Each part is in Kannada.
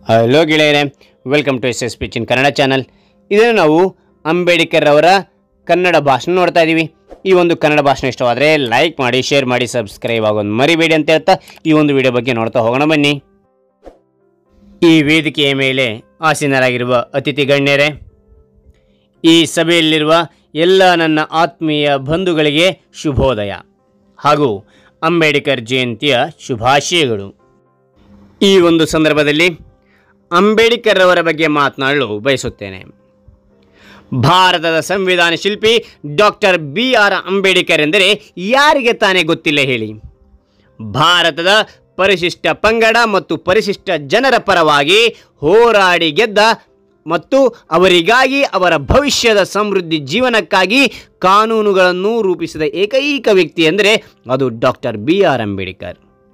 ಹಲೋ ಗೆಳೆಯರೆ ವೆಲ್ಕಮ್ ಟು ಎಸ್ ಎಸ್ ಪಿಚಿನ್ ಕನ್ನಡ ಚಾನಲ್ ಇದನ್ನು ನಾವು ಅಂಬೇಡ್ಕರ್ ಅವರ ಕನ್ನಡ ಭಾಷಣ ನೋಡ್ತಾ ಇದ್ದೀವಿ ಈ ಒಂದು ಕನ್ನಡ ಭಾಷಣ ಇಷ್ಟವಾದರೆ ಲೈಕ್ ಮಾಡಿ ಶೇರ್ ಮಾಡಿ ಸಬ್ಸ್ಕ್ರೈಬ್ ಆಗೋದು ಮರಿಬೇಡಿ ಅಂತ ಹೇಳ್ತಾ ಈ ಒಂದು ವಿಡಿಯೋ ಬಗ್ಗೆ ನೋಡ್ತಾ ಹೋಗೋಣ ಬನ್ನಿ ಈ ವೇದಿಕೆಯ ಮೇಲೆ ಆಸೀನರಾಗಿರುವ ಅತಿಥಿ ಗಣ್ಯರೇ ಈ ಸಭೆಯಲ್ಲಿರುವ ಎಲ್ಲ ನನ್ನ ಆತ್ಮೀಯ ಬಂಧುಗಳಿಗೆ ಶುಭೋದಯ ಹಾಗೂ ಅಂಬೇಡ್ಕರ್ ಜಯಂತಿಯ ಶುಭಾಶಯಗಳು ಈ ಒಂದು ಸಂದರ್ಭದಲ್ಲಿ ಅಂಬೇಡ್ಕರ್ ಅವರ ಬಗ್ಗೆ ಮಾತನಾಡಲು ಬಯಸುತ್ತೇನೆ ಭಾರತದ ಸಂವಿಧಾನ ಶಿಲ್ಪಿ ಡಾಕ್ಟರ್ ಬಿ ಆರ್ ಅಂಬೇಡ್ಕರ್ ಎಂದರೆ ಯಾರಿಗೆ ತಾನೇ ಗೊತ್ತಿಲ್ಲ ಹೇಳಿ ಭಾರತದ ಪರಿಶಿಷ್ಟ ಪಂಗಡ ಮತ್ತು ಪರಿಶಿಷ್ಟ ಜನರ ಪರವಾಗಿ ಹೋರಾಡಿ ಗೆದ್ದ ಮತ್ತು ಅವರಿಗಾಗಿ ಅವರ ಭವಿಷ್ಯದ ಸಮೃದ್ಧಿ ಜೀವನಕ್ಕಾಗಿ ಕಾನೂನುಗಳನ್ನು ರೂಪಿಸಿದ ಏಕೈಕ ವ್ಯಕ್ತಿ ಎಂದರೆ ಅದು doctor B R Ambedkar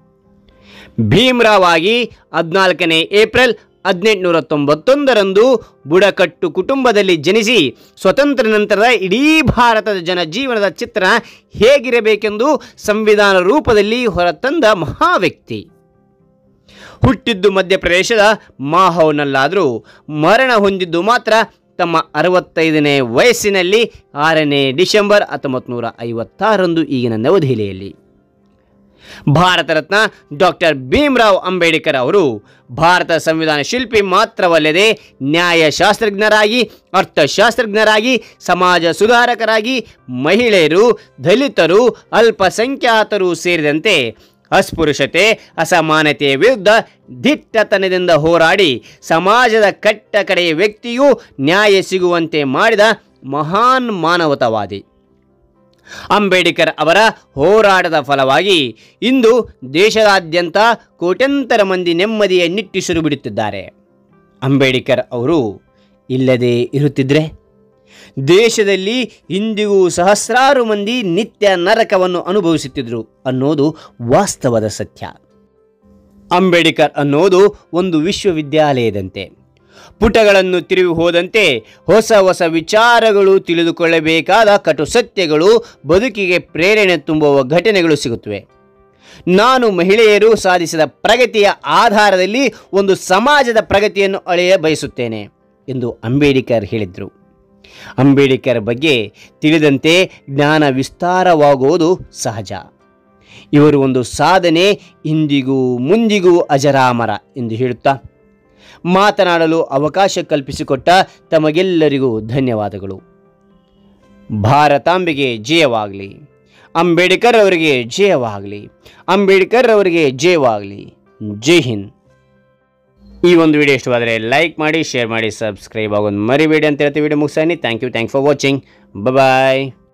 Bhimrao ಆಗಿ ಹದಿನಾಲ್ಕನೇ ಏಪ್ರಿಲ್ ಹದಿನೆಂಟುನೂರ ತೊಂಬತ್ತೊಂದರಂದು ಬುಡಕಟ್ಟು ಕುಟುಂಬದಲ್ಲಿ ಜನಿಸಿ ಸ್ವತಂತ್ರ ನಂತರದ ಇಡೀ ಭಾರತದ ಜನಜೀವನದ ಚಿತ್ರ ಹೇಗಿರಬೇಕೆಂದು ಸಂವಿಧಾನ ರೂಪದಲ್ಲಿ ಹೊರತಂದ ಮಹಾವ್ಯಕ್ತಿ ಹುಟ್ಟಿದ್ದು ಮಧ್ಯಪ್ರದೇಶದ ಮಾಹೌನಲ್ಲಾದರೂ ಮರಣ ಹೊಂದಿದ್ದು ಮಾತ್ರ ತಮ್ಮ ಅರವತ್ತೈದನೇ ವಯಸ್ಸಿನಲ್ಲಿ ಆರನೇ ಡಿಸೆಂಬರ್ ಹತ್ತೊಂಬತ್ತು ನೂರ ಐವತ್ತಾರರಂದು ಈಗಿನ ನವದೆಹಲಿಯಲ್ಲಿ ಭಾರತ ರತ್ನ ಡಾಕ್ಟರ್ ಭೀಮ್ರಾವ್ ಅಂಬೇಡ್ಕರ್ ಅವರು ಭಾರತ ಸಂವಿಧಾನ ಶಿಲ್ಪಿ ಮಾತ್ರವಲ್ಲದೆ ನ್ಯಾಯಶಾಸ್ತ್ರಜ್ಞರಾಗಿ ಅರ್ಥಶಾಸ್ತ್ರಜ್ಞರಾಗಿ ಸಮಾಜ ಸುಧಾರಕರಾಗಿ ಮಹಿಳೆಯರು ದಲಿತರು ಅಲ್ಪಸಂಖ್ಯಾತರು ಸೇರಿದಂತೆ ಅಸ್ಪೃಶ್ಯತೆ ಅಸಮಾನತೆಯ ವಿರುದ್ಧ ದಿಟ್ಟತನದಿಂದ ಹೋರಾಡಿ ಸಮಾಜದ ಕಟ್ಟ ಕಡೆಯ ವ್ಯಕ್ತಿಯೂ ನ್ಯಾಯ ಸಿಗುವಂತೆ ಮಾಡಿದ ಮಹಾನ್ ಮಾನವತಾವಾದಿ ಅಂಬೇಡ್ಕರ್ ಅವರ ಹೋರಾಟದ ಫಲವಾಗಿ ಇಂದು ದೇಶದಾದ್ಯಂತ ಕೋಟ್ಯಂತರ ಮಂದಿ ನೆಮ್ಮದಿಯ ನಿಟ್ಟಿಸಿರು ಬಿಡುತ್ತಿದ್ದಾರೆ ಅಂಬೇಡ್ಕರ್ ಅವರು ಇಲ್ಲದೆ ಇರುತ್ತಿದ್ದರೆ ದೇಶದಲ್ಲಿ ಇಂದಿಗೂ ಸಹಸ್ರಾರು ಮಂದಿ ನಿತ್ಯ ನರಕವನ್ನು ಅನುಭವಿಸುತ್ತಿದ್ದರು ಅನ್ನೋದು ವಾಸ್ತವದ ಸತ್ಯ ಅಂಬೇಡ್ಕರ್ ಅನ್ನೋದು ಒಂದು ವಿಶ್ವವಿದ್ಯಾಲಯದಂತೆ ಪುಟಗಳನ್ನು ತಿರುವಿ ಹೋದಂತೆ ಹೊಸ ಹೊಸ ವಿಚಾರಗಳು ತಿಳಿದುಕೊಳ್ಳಬೇಕಾದ ಕಟು ಸತ್ಯಗಳು ಬದುಕಿಗೆ ಪ್ರೇರಣೆ ತುಂಬುವ ಘಟನೆಗಳು ಸಿಗುತ್ತವೆ ನಾನು ಮಹಿಳೆಯರು ಸಾಧಿಸಿದ ಪ್ರಗತಿಯ ಆಧಾರದಲ್ಲಿ ಒಂದು ಸಮಾಜದ ಪ್ರಗತಿಯನ್ನು ಅಳೆಯ ಬಯಸುತ್ತೇನೆ ಎಂದು ಅಂಬೇಡ್ಕರ್ ಹೇಳಿದರು ಅಂಬೇಡ್ಕರ್ ಬಗ್ಗೆ ತಿಳಿದಂತೆ ಜ್ಞಾನ ವಿಸ್ತಾರವಾಗುವುದು ಸಹಜ ಇವರು ಒಂದು ಸಾಧನೆ ಇಂದಿಗೂ ಮುಂದಿಗೂ ಅಜರಾಮರ ಎಂದು ಹೇಳುತ್ತಾ ಮಾತನಾಡಲು ಅವಕಾಶ ಕಲ್ಪಿಸಿಕೊಟ್ಟ ತಮಗೆಲ್ಲರಿಗೂ ಧನ್ಯವಾದಗಳು ಭಾರತಾಂಬೆಗೆ ಜಯವಾಗಲಿ ಅಂಬೇಡ್ಕರ್ ಅವರಿಗೆ ಜಯವಾಗಲಿ ಅಂಬೇಡ್ಕರ್ ಅವರಿಗೆ ಜಯವಾಗಲಿ ಜೈ ಹಿಂದ್ ಈ ಒಂದು ವಿಡಿಯೋ ಇಷ್ಟವಾದರೆ ಲೈಕ್ ಮಾಡಿ ಶೇರ್ ಮಾಡಿ ಸಬ್ಸ್ಕ್ರೈಬ್ ಆಗೋದು ಮರಿಬೇಡಿ ಅಂತ ಹೇಳ್ತೀವಿ ವಿಡಿಯೋ ಮುಗಿಸ್ತಾನೆ thank you thank for watching bye